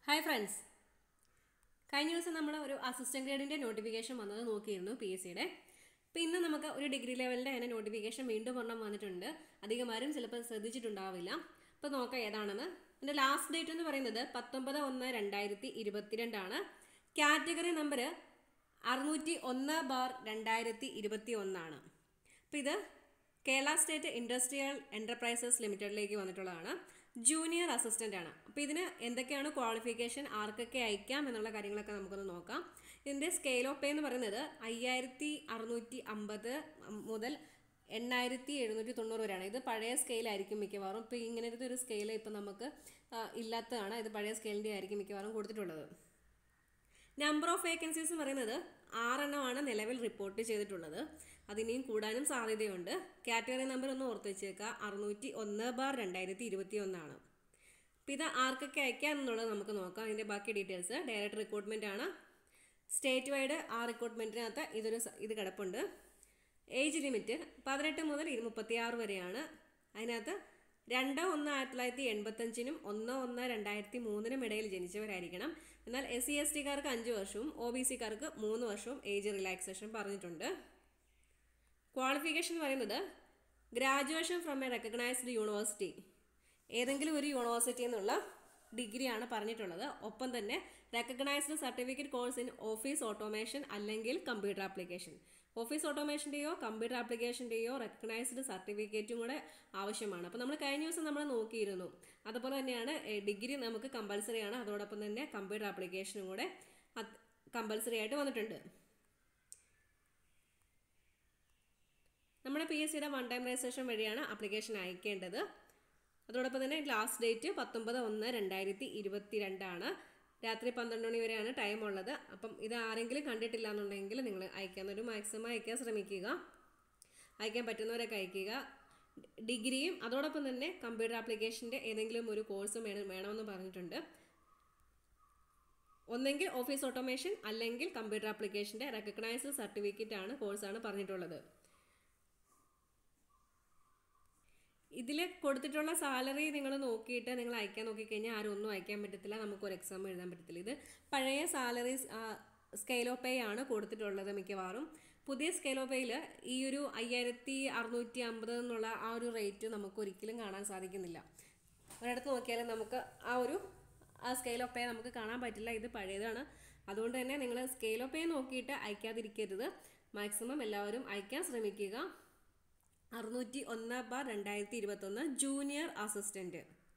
hi friends കഴിഞ്ഞ ദിവസം നമ്മൾ ഒരു അസിസ്റ്റന്റ് ഗ്രേഡിന്റെ നോട്ടിഫിക്കേഷൻ വന്നത് നോക്കിയിരുന്നു പി എസ് സിയുടെ അപ്പോൾ ഇന്ന് നമുക്ക് ഒരു ഡിഗ്രി ലെവലിന്റെ അതിന്റെ നോട്ടിഫിക്കേഷൻ വീണ്ടും ഒരെണ്ണം വന്നിട്ടുണ്ട് അധികമാരും ചിലപ്പോൾ ശ്രദ്ധിച്ചിട്ടുണ്ടാവില്ല അപ്പോൾ നോക്കാം ഏതാണെന്ന് ഇതിന്റെ ലാസ്റ്റ് ഡേറ്റ് എന്ന് പറയുന്നത് പത്തൊമ്പത് ഒന്ന് രണ്ടായിരത്തി ഇരുപത്തിരണ്ടാണ് കാറ്റഗറി നമ്പർ അറുന്നൂറ്റി ഒന്ന് ബാർ രണ്ടായിരത്തി ഇരുപത്തി ഒന്നാണ് അപ്പോൾ ഇത് കേരള സ്റ്റേറ്റ് ഇൻഡസ്ട്രിയൽ എൻ്റർപ്രൈസസ് ലിമിറ്റഡിലേക്ക് വന്നിട്ടുള്ളതാണ് ജൂനിയർ അസിസ്റ്റൻ്റ് ആണ് അപ്പോൾ ഇതിന് എന്തൊക്കെയാണ് ക്വാളിഫിക്കേഷൻ ആർക്കൊക്കെ അയക്കാം എന്നുള്ള കാര്യങ്ങളൊക്കെ നമുക്കൊന്ന് നോക്കാം ഇതിൻ്റെ സ്കെയിൽ ഓഫ് പേ എന്ന് പറയുന്നത് അയ്യായിരത്തി അറുന്നൂറ്റി അമ്പത് മുതൽ എണ്ണായിരത്തി എഴുന്നൂറ്റി തൊണ്ണൂറ് വരെയാണ് ഇത് പഴയ സ്കെയിലായിരിക്കും മിക്കവാറും ഇപ്പോൾ ഇങ്ങനത്തെ ഒരു സ്കെയിൽ ഇപ്പം നമുക്ക് ആ, ഇല്ലാത്തതാണ് ഇത് പഴയ സ്കെയിലിൻ്റെ ആയിരിക്കും മിക്കവാറും കൊടുത്തിട്ടുള്ളത് നമ്പർ ഓഫ് വേക്കൻസീസ് എന്ന് പറയുന്നത് ആറെണ്ണമാണ് നിലവിൽ റിപ്പോർട്ട് ചെയ്തിട്ടുള്ളത് അതിനിയും കൂടാനും സാധ്യതയുണ്ട് കാറ്റഗറി നമ്പർ ഒന്ന് ഓർത്ത് വെച്ചേക്കുക അറുന്നൂറ്റി ഒന്ന് ബാർ രണ്ടായിരത്തി ഇരുപത്തി ഒന്നാണ് അപ്പോൾ ഇത് ആർക്കൊക്കെ അയക്കാം എന്നുള്ളത് നമുക്ക് നോക്കാം അതിൻ്റെ ബാക്കി ഡീറ്റെയിൽസ് ഡയറക്റ്റ് റിക്രൂട്ട്മെൻ്റ് ആണ് സ്റ്റേറ്റ് വൈഡ് ആ റിക്രൂട്ട്മെൻറ്റിനകത്ത് ഇതൊരു സ- ഇത് കിടപ്പുണ്ട് ഏജ് ലിമിറ്റ് പതിനെട്ട് മുതൽ ഇരു മുപ്പത്തിയാറ് വരെയാണ് അതിനകത്ത് രണ്ട് ഒന്ന് ആയിരത്തി തൊള്ളായിരത്തി എൺപത്തഞ്ചിനും ഒന്ന് ഒന്ന് രണ്ടായിരത്തി മൂന്നിനും ഇടയിൽ ജനിച്ചവരായിരിക്കണം എന്നാൽ എസ് സി എസ് ടിക്കാർക്ക് അഞ്ച് വർഷവും ഒ ബി സിക്കാർക്ക് മൂന്ന് വർഷവും ഏജ് റിലാക്സേഷൻ പറഞ്ഞിട്ടുണ്ട് ക്വാളിഫിക്കേഷൻ എന്ന് പറയുന്നത് graduation from a recognised university ഏതെങ്കിലും ഒരു യൂണിവേഴ്സിറ്റിയിൽ നിന്നുള്ള ഡിഗ്രിയാണ് പറഞ്ഞിട്ടുള്ളത് ഒപ്പം തന്നെ recognised certificate course in office automation അല്ലെങ്കിൽ കമ്പ്യൂട്ടർ ആപ്ലിക്കേഷൻ ഓഫീസ് ഓട്ടോമേഷൻ്റെയോ കമ്പ്യൂട്ടർ ആപ്ലിക്കേഷൻ്റെയോ റെക്കഗ്നൈസ്ഡ് സർട്ടിഫിക്കറ്റും കൂടെ ആവശ്യമാണ് അപ്പോൾ നമ്മൾ കഴിഞ്ഞ ദിവസം നമ്മൾ നോക്കിയിരുന്നു അതുപോലെ തന്നെയാണ് ഡിഗ്രി നമുക്ക് കമ്പൽസറി ആണ് അതോടൊപ്പം തന്നെ കമ്പ്യൂട്ടർ ആപ്ലിക്കേഷനും കൂടെ കമ്പൽസറി ആയിട്ട് വന്നിട്ടുണ്ട് നമ്മുടെ പി എസ് സിയുടെ വൺ ടൈം രജിസ്ട്രേഷൻ വഴിയാണ് ആപ്ലിക്കേഷൻ അയക്കേണ്ടത് അതോടൊപ്പം തന്നെ ലാസ്റ്റ് ഡേറ്റ് പത്തൊമ്പത് ഒന്ന് രണ്ടായിരത്തി ഇരുപത്തി രണ്ടാണ് രാത്രി പന്ത്രണ്ട് മണി വരെയാണ് ടൈം ഉള്ളത് അപ്പം ഇത് ആരെങ്കിലും കണ്ടിട്ടില്ല എന്നുണ്ടെങ്കിൽ നിങ്ങൾ അയക്കാനൊരു മാക്സിമം അയക്കാൻ ശ്രമിക്കുക അയക്കാൻ പറ്റുന്നവരൊക്കെ അയക്കുക ഡിഗ്രിയും അതോടൊപ്പം തന്നെ കമ്പ്യൂട്ടർ ആപ്ലിക്കേഷൻ്റെ ഏതെങ്കിലും ഒരു കോഴ്സും വേണം വേണമെന്ന് പറഞ്ഞിട്ടുണ്ട് ഒന്നെങ്കിൽ ഓഫീസ് ഓട്ടോമേഷൻ അല്ലെങ്കിൽ കമ്പ്യൂട്ടർ ആപ്ലിക്കേഷൻ്റെ റെക്കഗ്നൈസ്ഡ് സർട്ടിഫിക്കറ്റ് ആണ് കോഴ്സാണ് പറഞ്ഞിട്ടുള്ളത് ഇതിൽ കൊടുത്തിട്ടുള്ള സാലറി നിങ്ങൾ നോക്കിയിട്ട് നിങ്ങൾ അയക്കാൻ നോക്കിക്കഴിഞ്ഞാൽ ആരും ഒന്നും അയക്കാൻ പറ്റത്തില്ല നമുക്കൊരു എക്സാം എഴുതാൻ പറ്റത്തില്ല ഇത് പഴയ സാലറി സ്കെയിൽ ഓഫ് പേ ആണ് കൊടുത്തിട്ടുള്ളത് മിക്കവാറും പുതിയ സ്കെയിൽ ഓഫ് പേയിൽ ഈ ഒരു അയ്യായിരത്തി അറുന്നൂറ്റി അമ്പത് എന്നുള്ള ആ ഒരു റേറ്റ് നമുക്ക് ഒരിക്കലും കാണാൻ സാധിക്കുന്നില്ല ഒരിടത്ത് നോക്കിയാൽ നമുക്ക് ആ ഒരു ആ സ്കെയിൽ ഓഫ് പേ നമുക്ക് കാണാൻ പറ്റില്ല ഇത് പഴയതാണ് അതുകൊണ്ട് തന്നെ നിങ്ങൾ സ്കെയിൽ ഓഫ് പേ നോക്കിയിട്ട് അയക്കാതിരിക്കരുത് മാക്സിമം എല്ലാവരും അയക്കാൻ ശ്രമിക്കുക അറുന്നൂറ്റി ഒന്ന് ബാർ രണ്ടായിരത്തി ഇരുപത്തൊന്ന് ജൂനിയർ അസിസ്റ്റൻറ്റ്